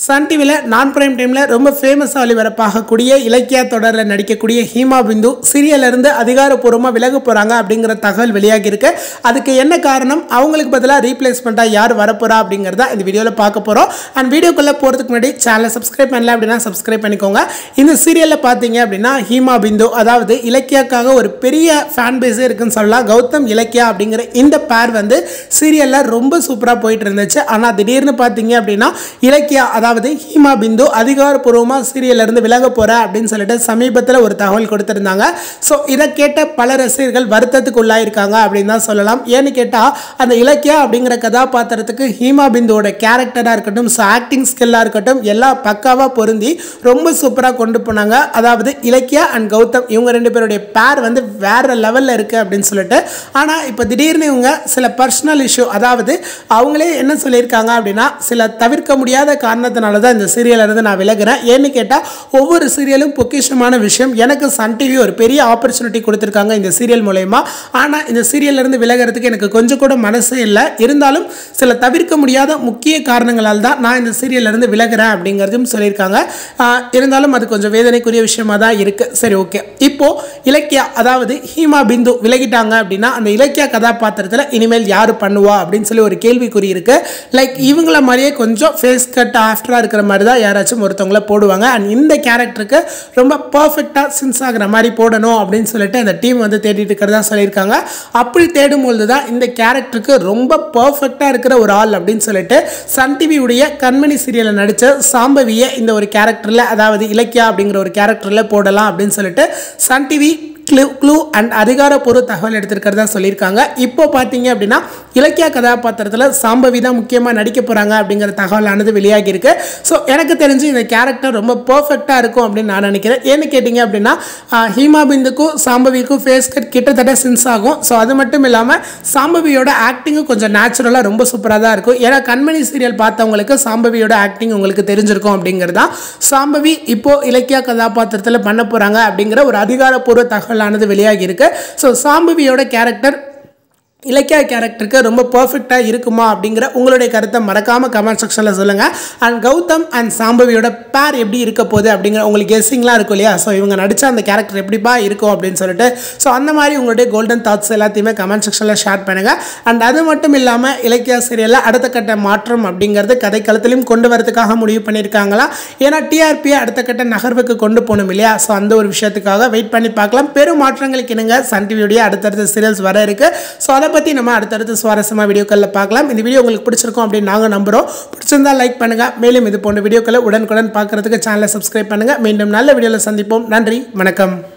Sun டிவியில் நான் prime டைமில் ரொம்ப ஃபேமஸாக ஒளிபரப்பாகக்கூடிய இலக்கிய தொடரில் நடிக்கக்கூடிய ஹீமா பிந்து சீரியல்ல இருந்து அதிகாரப்பூர்வமாக விலக போகிறாங்க அப்படிங்கிற தகவல் வெளியாகி இருக்கு அதுக்கு என்ன காரணம் அவங்களுக்கு பதிலாக ரீப்ளேஸ்மெண்ட்டாக யார் வரப்போறா அப்படிங்கிறத இந்த வீடியோவில் பார்க்க போகிறோம் அண்ட் வீடியோக்குள்ளே போகிறதுக்கு முன்னாடி சேனலை சப்ஸ்கிரைப் பண்ணல அப்படின்னா சப்ஸ்கிரைப் பண்ணிக்கோங்க இந்த சீரியலில் பார்த்தீங்க அப்படின்னா ஹீமா பிந்து அதாவது இலக்கியாக்காக ஒரு பெரிய ஃபேன் பேஸே இருக்குன்னு சொல்லலாம் கௌதம் இலக்கியா அப்படிங்கிற இந்த பேர் வந்து சீரியலில் ரொம்ப சூப்பராக போயிட்டு இருந்துச்சு ஆனால் திடீர்னு பார்த்தீங்க அப்படின்னா இலக்கியா அதாவது ஹீமா பிந்து அதிகாரப்பூர்வமாக சீரியல்ல இருந்து விலக போற அப்படின்னு சொல்லிட்டு சமீபத்தில் ஒரு தகவல் கொடுத்துருந்தாங்க ஸோ இதை கேட்ட பல ரசிகர்கள் வருத்தத்துக்கு உள்ளாயிருக்காங்க அப்படின்னு தான் சொல்லலாம் ஏன்னு கேட்டால் அந்த இலக்கியா அப்படிங்கிற கதாபாத்திரத்துக்கு ஹீமா பிந்துவோட கேரக்டராக இருக்கட்டும் ஸோ ஆக்டிங் ஸ்கில்லாக இருக்கட்டும் எல்லாம் பக்காவாக பொருந்தி ரொம்ப சூப்பராக கொண்டு போனாங்க அதாவது இலக்கியா அண்ட் கௌதம் இவங்க ரெண்டு பேருடைய பேர் வந்து வேற லெவலில் இருக்குது அப்படின்னு சொல்லிட்டு ஆனால் இப்போ திடீர்னு இவங்க சில பர்சனல் இஷ்யூ அதாவது அவங்களே என்ன சொல்லியிருக்காங்க அப்படின்னா சில தவிர்க்க முடியாத காரணத்தினால தான் இந்த சீரியல்ல இருந்து நான் விலகுறேன் ஏன்னு கேட்டால் ஒவ்வொரு சீரியலும் பொக்கிஷமான விஷயம் எனக்கு சன் டிவி ஒரு பெரிய ஆப்பர்ச்சுனிட்டி கொடுத்துருக்காங்க இந்த சீரியல் மூலயமா ஆனால் இந்த சீரியல்ல இருந்து விலகிறதுக்கு எனக்கு கொஞ்சம் கூட மனசு இல்லை இருந்தாலும் சில தவிர்க்க முடியாத முக்கிய காரணங்களால் தான் நான் இந்த சீரியல்ல இருந்து விலகுறேன் அப்படிங்கிறதும் சொல்லியிருக்காங்க ஆஹ் இருந்தாலும் அது கொஞ்சம் வேதனைக்குரிய விஷயமா தான் இருக்கு சரி ஓகே இப்போ இலக்கியா அதாவது ஹீமா பிந்து விலகிட்டாங்க அப்படின்னா அந்த இலக்கியா கதாபாத்திரத்தில் இனிமேல் யார் பண்ணுவா அப்படின்னு சொல்லி ஒரு கேள்விக்குறி இருக்கு லைக் இவங்கள மாதிரியே கொஞ்சம் ஃபேஸ் கட் ஆஃப்டராக இருக்கிற மாதிரி தான் யாராச்சும் ஒருத்தவங்கள போடுவாங்க அண்ட் இந்த கேரக்டருக்கு ரொம்ப பர்ஃபெக்டாக சின்ஸ் ஆகிற மாதிரி போடணும் அப்படின்னு சொல்லிட்டு அந்த டீம் வந்து தேடிட்டு இருக்கிறதா சொல்லியிருக்காங்க அப்படி தேடும்பொழுது தான் இந்த கேரக்டருக்கு ரொம்ப பர்ஃபெக்டாக இருக்கிற ஒரு ஆள் அப்படின்னு சொல்லிட்டு சன் டிவியுடைய கண்மணி சீரியலில் நடித்த சாம்பவியை இந்த ஒரு கேரக்டரில் அதாவது இலக்கியா அப்படிங்கிற ஒரு கேரக்டரில் போடலாம் அப்படின்னு சொல்லிட்டு Sun TV clue clue and அதிகாரப்பூர்வ தகவல் எடுத்திருக்கிறதா சொல்லியிருக்காங்க இப்போ பார்த்தீங்க அப்படின்னா இலக்கிய கதாபாத்திரத்தில் சாம்பவி தான் முக்கியமாக நடிக்க போகிறாங்க அப்படிங்கிற தகவலானது வெளியாகி இருக்கு ஸோ எனக்கு தெரிஞ்சு இந்த கேரக்டர் ரொம்ப பர்ஃபெக்டாக இருக்கும் அப்படின்னு நான் நினைக்கிறேன் ஏன்னு கேட்டிங்க அப்படின்னா ஆஹ், ஹீமா பிந்துக்கும் சாம்பவிக்கும் ஃபேஸ் கட் கிட்டத்தட்ட சின்ஸ் ஆகும் ஸோ அது மட்டும் இல்லாமல் சாம்பவியோட ஆக்டிங்கும் கொஞ்சம் நேச்சுரலாக ரொம்ப சூப்பராக தான் இருக்கும் ஏன்னா கண்மணி சீரியல் பார்த்தவங்களுக்கு சாம்பவியோட ஆக்டிங் உங்களுக்கு தெரிஞ்சிருக்கும் அப்படிங்கிறது தான் சாம்பவி இப்போ இலக்கிய கதாபாத்திரத்தில் பண்ண போகிறாங்க அப்படிங்கிற ஒரு அதிகாரப்பூர்வ தகவலானது வெளியாகி இருக்கு ஸோ சாம்பவியோட கேரக்டர் இலக்கிய கேரக்டருக்கு ரொம்ப பர்ஃபெக்டாக இருக்குமா அப்படிங்கிற உங்களுடைய கருத்தை மறக்காமல் கமெண்ட் செக்ஷனில் சொல்லுங்கள் அண்ட் கௌதம் அண்ட் சாம்பவியோட பேர் எப்படி இருக்க போகுது அப்படிங்கிற உங்களுக்கு கெஸ்ஸிங்லாம் இருக்கும் இல்லையா ஸோ இவங்க நடித்த அந்த கேரக்டர் எப்படிப்பா இருக்கும் அப்படின்னு சொல்லிட்டு ஸோ அந்த மாதிரி உங்களுடைய கோல்டன் தாட்ஸ் எல்லாத்தையுமே கமெண்ட் செக்ஷனில் ஷேர் பண்ணுங்கள் அண்ட் அது மட்டும் இல்லாமல் இலக்கிய சீரியலில் அடுத்த கட்ட மாற்றம் அப்படிங்கிறது கதைக்களத்திலையும் கொண்டு வரதுக்காக முடிவு பண்ணியிருக்காங்களா ஏன்னா டிஆர்பியை அடுத்த கட்ட நகர்வுக்கு கொண்டு போகணும் இல்லையா ஸோ அந்த ஒரு விஷயத்துக்காக வெயிட் பண்ணி பார்க்கலாம் பெரும் மாற்றங்களுக்கு இணங்க சன் டிவியுடைய அடுத்தடுத்த சீரியல்ஸ் வர இருக்கு ஸோ அதை பற்றி நம்ம அடுத்தடுத்த சுவாரஸ்யமாக வீடியோக்களில் பார்க்கலாம் இந்த வீடியோ உங்களுக்கு பிடிச்சிருக்கும் அப்படின்னு நாங்கள் நம்புகிறோம் பிடிச்சிருந்தா லைக் பண்ணுங்கள் மேலும் இது போன்ற வீடியோக்களை உடனுக்குடன் பார்க்குறதுக்கு சேனலை சப்ஸ்கிரைப் பண்ணுங்கள் மீண்டும் நல்ல வீடியோவில் சந்திப்போம் நன்றி வணக்கம்